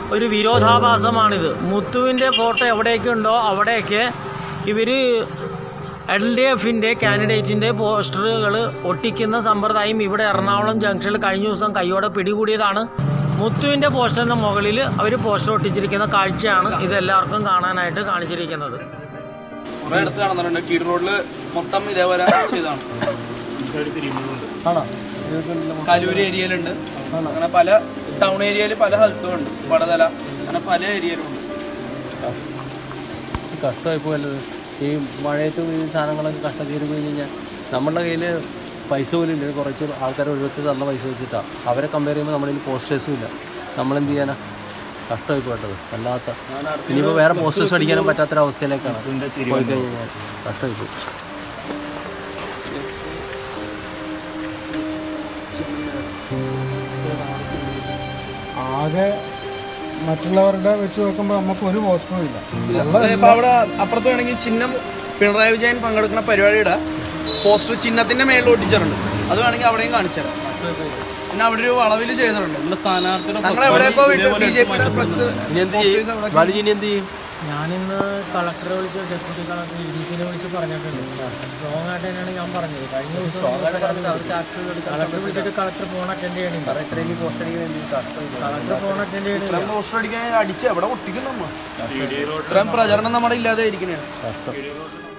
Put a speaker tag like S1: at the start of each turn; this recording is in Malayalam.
S1: ഒരു വിരോധാഭാസമാണിത് മുത്തുവിൻ്റെ ഫോട്ടോ എവിടെയൊക്കെ അവിടെയൊക്കെ ഇവർ എൽ ഡി എഫിൻ്റെ കാൻഡിഡേറ്റിൻ്റെ പോസ്റ്ററുകൾ ഒട്ടിക്കുന്ന സമ്പ്രദായം ഇവിടെ എറണാകുളം ജംഗ്ഷനിൽ കഴിഞ്ഞ ദിവസം കൈയോടെ പിടികൂടിയതാണ് മുത്തുവിൻ്റെ പോസ്റ്ററിൻ്റെ മുകളിൽ അവർ പോസ്റ്റർ ഒട്ടിച്ചിരിക്കുന്ന കാഴ്ചയാണ് ഇതെല്ലാവർക്കും കാണാനായിട്ട് കാണിച്ചിരിക്കുന്നത്
S2: കുറെ അടുത്ത് കാണുന്നുണ്ട് കീഴ് റോഡില് മൊത്തം ഇതേപോലെ ചെയ്താണ് കലൂര് ഏരിയയിലുണ്ട് അങ്ങനെ പല ടൗൺ ഏരിയയിൽ പല സ്ഥലത്തും ഉണ്ട് വടതല അങ്ങനെ പല ഏരിയയിലും ഉണ്ട്
S3: കഷ്ടമായി പോയല്ലോ ഈ മഴയത്ത് ഈ സാധനങ്ങളൊക്കെ കഷ്ടം കയറി പോയി കഴിഞ്ഞാൽ നമ്മളുടെ കയ്യിൽ പൈസ പോലും ഇല്ല കുറച്ച് ആൾക്കാർ ഒഴിവത്ത് തന്ന പൈസ വെച്ചിട്ടാണ് അവരെ കമ്പയർ ചെയ്യുമ്പോൾ നമ്മുടെ കയ്യിൽ പോസ്റ്റേഴ്സും ഇല്ല നമ്മളെന്ത് ചെയ്യാനാ കഷ്ടമായി പോയിട്ടത് അല്ലാത്ത ഇനിയിപ്പോൾ വേറെ പോസ്റ്റേഴ്സ് അടിക്കാനും പറ്റാത്തൊരവസ്ഥയിലേക്കാണ് പോയി കഴിഞ്ഞാൽ കഷ്ടമായി പോയി
S4: ആകെ മറ്റുള്ളവരുടെ വെച്ച് നോക്കുമ്പോൾ നമുക്ക് ഒരു പോസ്റ്ററും ഇല്ല
S2: ഇപ്പൊ അവിടെ അപ്പുറത്ത് വേണമെങ്കിൽ ചിഹ്നം പിണറായി വിജയൻ പങ്കെടുക്കുന്ന പരിപാടിയുടെ പോസ്റ്റർ ചിഹ്നത്തിന്റെ മേളിൽ ഒട്ടിച്ചിട്ടുണ്ട് അത് വേണമെങ്കിൽ അവിടെയും കാണിച്ചുതരാം പിന്നെ അവിടെ ഒരു വളവിൽ ചെയ്തിട്ടുണ്ട് സ്ഥാനാർത്ഥിയുടെ ഞങ്ങൾ എവിടെയൊക്കെ ബി ജെ പിയുടെ ഫ്ലക്സ്
S3: ഇനി എന്ത് ചെയ്യും ബാലുജി ഇനി എന്ത് ചെയ്യും
S1: ഞാനിന്ന് കളക്ടറെ വിളിച്ച് ഡെപ്യൂട്ടി കളക്ടർ ഇ ഡി സിനെ വിളിച്ച് പറഞ്ഞിട്ടുണ്ട് സ്ട്രോങ് ആയിട്ട് തന്നെയാണ് ഞാൻ പറഞ്ഞത് കഴിഞ്ഞ ദിവസം കളക്ടർ വിളിച്ചിട്ട് കളക്ടർ ഫോൺ അറ്റൻഡ് ചെയ്യണില്ല
S3: ഇത്രയും പോസ്റ്റ് അടിക്കാൻ വേണ്ടി കഷ്ടമായി
S1: കളക്ടർ ഫോൺ അറ്റൻഡ് ചെയ്യണില്ല
S2: ഇത്രയും പോസ്റ്റർ അടിക്കാൻ അടിച്ച് എവിടെ ഒട്ടിക്കും നമ്മൾ ഇത്രയും പ്രചരണം നമ്മുടെ ഇല്ലാതെ ഇരിക്കണേ
S3: കഷ്ടം